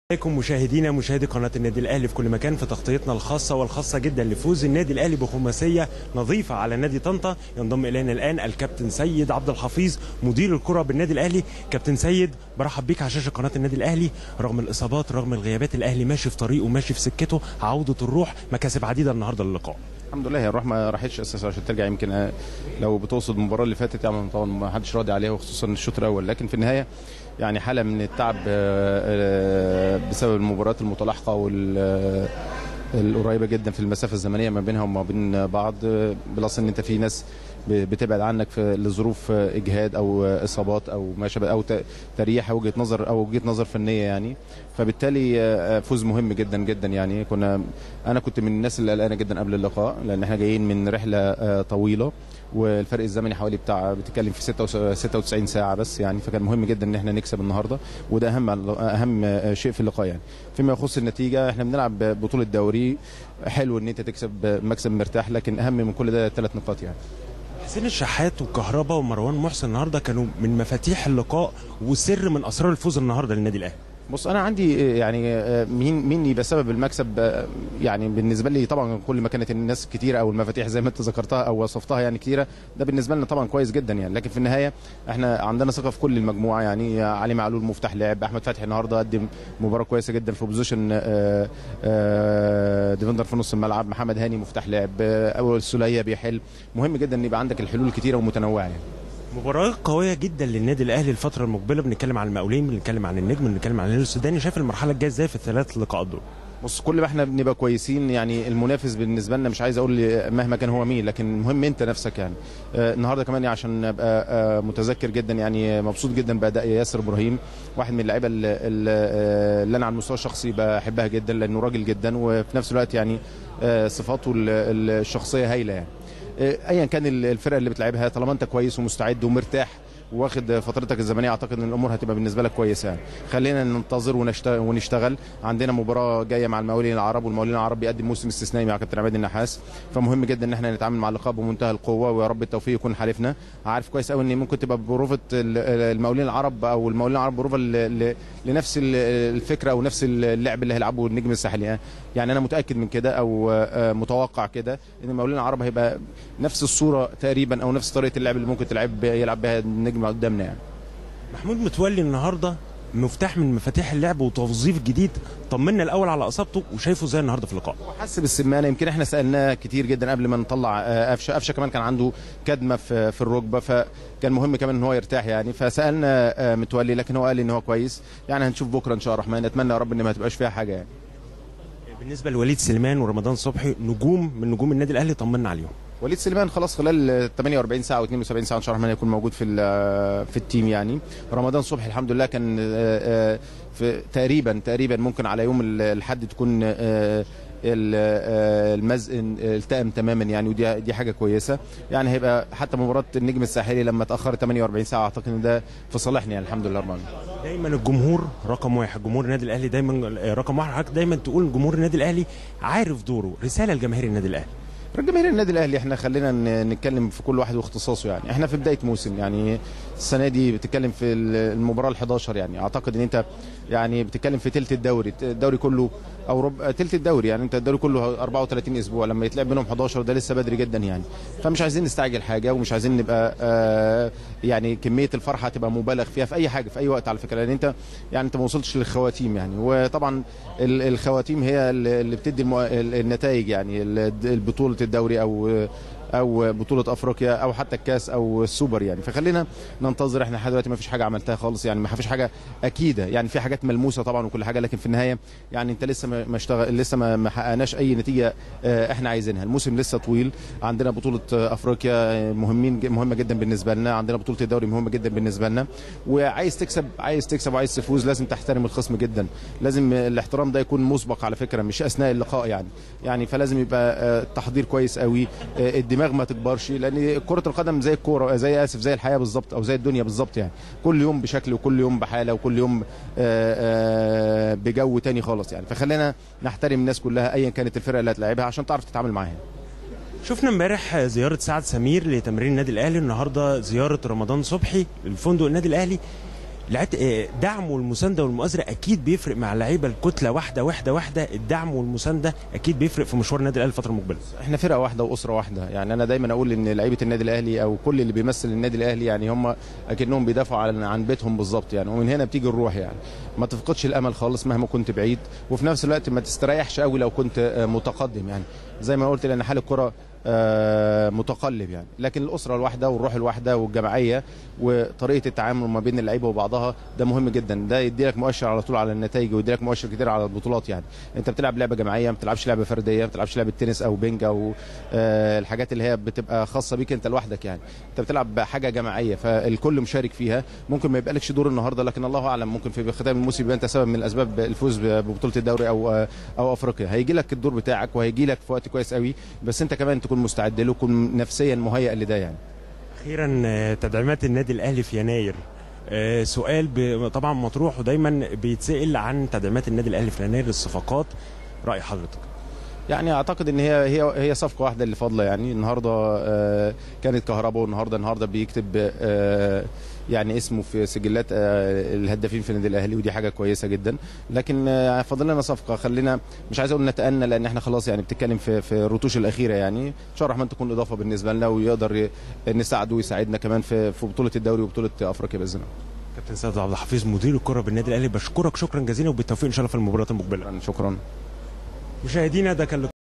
عليكم مشاهدينا مشاهدي قناه النادي الاهلي في كل مكان في تغطيتنا الخاصه والخاصه جدا لفوز النادي الاهلي بخماسيه نظيفه على نادي طنطا ينضم الينا الان الكابتن سيد عبد الحفيظ مدير الكره بالنادي الاهلي كابتن سيد برحب بيك على شاشه قناه النادي الاهلي رغم الاصابات رغم الغيابات الاهلي ماشي في طريقه ماشي في سكته عوده الروح مكاسب عديده النهارده للقاء الحمد لله هي الروح ما راحتش اساسا عشان ترجع يمكن آه، لو بتقصد المباراه اللي فاتت يعني طبعا ما حدش راضي عليها وخصوصا الشوط الاول لكن في النهايه يعني حاله من التعب آه، آه، بسبب المباريات المتلاحقه وال آه، القريبه جدا في المسافه الزمنيه ما بينها وما بين بعض آه، بلس ان انت في ناس ب- بتبعد عنك في لظروف آه، اجهاد او آه، اصابات او ما شابه او ت- تريح وجهه نظر او وجهه نظر فنيه يعني فبالتالي آه، فوز مهم جدا جدا يعني كنا انا كنت من الناس اللي قلقانه جدا قبل اللقاء لان احنا جايين من رحله آه، طويله والفرق الزمني حوالي بتاع بتتكلم في 96 ساعه بس يعني فكان مهم جدا ان احنا نكسب النهارده وده اهم اهم آه، شيء في اللقاء يعني فيما يخص النتيجه احنا بنلعب بطوله دوري حلو ان انت تكسب مكسب مرتاح لكن اهم من كل ده ثلاث نقاط يعني حسين الشحات وكهربا ومروان محسن النهارده كانوا من مفاتيح اللقاء وسر من اسرار الفوز النهارده للنادي الاهلي بص انا عندي آه، يعني آه، مين مين يبقى سبب المكسب آه، يعني بالنسبه لي طبعا كل ما كانت الناس كتيره او المفاتيح زي ما انت ذكرتها او وصفتها يعني كتيره ده بالنسبه لنا طبعا كويس جدا يعني لكن في النهايه احنا عندنا ثقه في كل المجموعه يعني علي معلول مفتاح لعب احمد فتحي النهارده قدم مباراه كويسه جدا في بوزيشن آه، آه، ديفندر في نص الملعب محمد هاني مفتاح لعب آه، اول السوليه بيحل مهم جدا ان يبقى عندك الحلول كتيره ومتنوعه يعني مباراة قوية جدا للنادي الأهلي الفترة المقبلة بنتكلم عن المقاولين بنتكلم عن النجم بنتكلم عن الهلال السوداني شايف المرحلة الجاية ازاي في الثلاث لقاءات دول بص كل ما احنا بنبقى كويسين يعني المنافس بالنسبه لنا مش عايز اقول مهما كان هو مين لكن المهم انت نفسك يعني آه النهارده كمان عشان ابقى آه متذكر جدا يعني مبسوط جدا باداء ياسر ابراهيم واحد من اللعيبه اللي, اللي انا على المستوى الشخصي بحبها جدا لانه راجل جدا وفي نفس الوقت يعني آه صفاته ال- ال- الشخصيه هايله يعني آه، ايا كان ال- الفرقه اللي بتلعبها طالما انت كويس ومستعد ومرتاح واخد فترتك الزمنيه اعتقد ان الامور هتبقى بالنسبه لك كويسه يعني خلينا ننتظر ونشتغل, ونشتغل عندنا مباراه جايه مع المقاولين العرب والمقاولين العرب بيقدم موسم استثنائي مع كابتن عماد النحاس فمهم جدا ان احنا نتعامل مع اللقاء بمنتهى القوه ويا رب التوفيق يكون حالفنا عارف كويس قوي ان ممكن تبقى بروفه ال- المقاولين العرب او المقاولين العرب بروفه ل- ل- لنفس ال- الفكره او نفس اللعب اللي هيلعبه النجم الساحلي يعني انا متاكد من كده او آه، متوقع كده ان المقاولين العرب هيبقى نفس الصوره تقريبا او نفس طريقه اللعب اللي ممكن تلعب يلعب بها النجم قدامنا يعني محمود متولي النهاردة مفتاح من مفاتيح اللعب وتوظيف جديد طمنا الأول على إصابته وشايفه ازاي النهاردة في اللقاء حس بالسمانه يمكن احنا سالناه كتير جدا قبل ما نطلع آه، قفشه قفشه كمان كان عنده كدمه في في الركبه فكان مهم كمان ان هو يرتاح يعني فسالنا آه، متولي لكن هو قال لي ان هو كويس يعني هنشوف بكره ان شاء الله الرحمن نتمنى يا رب ان ما تبقاش فيها حاجه يعني بالنسبة لوليد سليمان ورمضان صبحي نجوم من نجوم النادي الأهلي طمنا عليهم وليد سليمان خلاص خلال 48 ساعه و 72 ساعه ان شاء الله الرحمن يكون موجود في ال- في التيم يعني رمضان صبحي الحمد لله كان آه، آه، في تقريبا تقريبا ممكن على يوم ال- الحد تكون آه، ال- آه، المزق التئم تماما يعني ودي دي حاجه كويسه يعني هيبقى حتى مباراه النجم الساحلي لما اتاخرت 48 ساعه اعتقد ان ده في صالحنا يعني الحمد لله رب العالمين دايما الجمهور رقم واحد جمهور النادي الأهلي دايما آه، رقم واحد حضرتك دايما تقول جمهور النادي الأهلي عارف دوره رسالة لجماهير النادي الأهلي جماهير النادي الاهلي احنا خلينا ن- نتكلم في كل واحد واختصاصه يعني احنا في بدايه موسم يعني السنه دي بتتكلم في ال- المباراه ال11 يعني اعتقد ان انت يعني بتتكلم في تلت الدوري الدوري كله او ربع تلت الدوري يعني انت الدوري كله 34 اسبوع لما يتلعب بينهم 11 ده لسه بدري جدا يعني فمش عايزين نستعجل حاجه ومش عايزين نبقى آه يعني كميه الفرحه تبقى مبالغ فيها في اي حاجه في اي وقت على فكره لان انت يعني انت ما وصلتش للخواتيم يعني وطبعا ال- الخواتيم هي اللي اللي بتدي المو... ال- النتائج يعني ال- البطوله الدوري او او بطوله افريقيا او حتى الكاس او السوبر يعني فخلينا ننتظر احنا لحد دلوقتي ما فيش حاجه عملتها خالص يعني ما فيش حاجه اكيده يعني في حاجات ملموسه طبعا وكل حاجه لكن في النهايه يعني انت لسه ما ما اشتغل لسه ما ما حققناش اي نتيجه آه، احنا عايزينها الموسم لسه طويل عندنا بطوله آه، افريقيا آه، مهمين ج- مهمه جدا بالنسبه لنا عندنا بطوله الدوري مهمه جدا بالنسبه لنا وعايز تكسب عايز تكسب وعايز تفوز لازم تحترم الخصم جدا لازم آه، الاحترام ده يكون مسبق على فكره مش اثناء اللقاء يعني يعني فلازم يبقى آه، التحضير كويس قوي آه، الدماغ ما تكبرش لان كره القدم زي الكوره زي اسف زي الحياه بالظبط او زي الدنيا بالظبط يعني كل يوم بشكل وكل يوم بحاله وكل يوم آه، آه، بجو تاني خالص يعني فخلينا نحترم الناس كلها ايا كانت الفرقه اللي هتلاعبها عشان تعرف تتعامل معاها شفنا امبارح زياره سعد سمير لتمرين النادي الاهلي النهارده زياره رمضان صبحي لفندق النادي الاهلي لعت... آه، دعم والمسانده والمؤازره اكيد بيفرق مع اللعيبه الكتله واحده واحده واحده الدعم والمسانده اكيد بيفرق في مشوار النادي الاهلي الفتره المقبله احنا فرقه واحده واسره واحده يعني انا دايما اقول ان لعيبه النادي الاهلي او كل اللي بيمثل النادي الاهلي يعني هم اكنهم بيدافعوا عن عن بيتهم بالظبط يعني ومن هنا بتيجي الروح يعني ما تفقدش الامل خالص مهما كنت بعيد وفي نفس الوقت ما تستريحش قوي لو كنت آه، متقدم يعني زي ما قلت لان حال الكره آه، متقلب يعني لكن الاسره الواحده والروح الواحده والجماعيه وطريقه التعامل ما بين اللعيبه وبعضها ده مهم جدا ده يدي لك مؤشر على طول على النتائج ويدي لك مؤشر كتير على البطولات يعني انت بتلعب لعبه جماعيه ما بتلعبش لعبه فرديه ما بتلعبش لعبه تنس او بينج او آه، الحاجات اللي هي بتبقى خاصه بيك انت لوحدك يعني انت بتلعب حاجه جماعيه فالكل مشارك فيها ممكن ما يبقالكش دور النهارده لكن الله اعلم ممكن في ختام الموسم يبقى انت سبب من الاسباب الفوز ببطوله الدوري او او افريقيا هيجي لك الدور بتاعك وهيجي لك في وقت كويس قوي بس انت كمان تكون مستعد له تكون نفسيا مهيئ لده يعني اخيرا آه، تدعيمات النادي الاهلي في يناير آه، سؤال ب... طبعا مطروح ودايما بيتسال عن تدعيمات النادي الاهلي في يناير الصفقات راي حضرتك يعني اعتقد ان هي هي هي صفقه واحده اللي فاضله يعني النهارده آه، كانت كهرباء والنهارده النهارده بيكتب آه، يعني اسمه في سجلات آه، الهدافين في النادي الاهلي ودي حاجه كويسه جدا لكن آه، فاضل لنا صفقه خلينا مش عايز اقول نتأنى لان احنا خلاص يعني بتتكلم في في الرتوش الاخيره يعني ان شاء الله الرحمن تكون اضافه بالنسبه لنا ويقدر ي- نساعده ويساعدنا كمان في في بطوله الدوري وبطوله افريقيا باذن الله كابتن سيد عبد الحفيظ مدير الكره بالنادي الاهلي بشكرك شكرا جزيلا وبالتوفيق ان شاء الله في المباريات المقبله شكرا مشاهدينا ده كان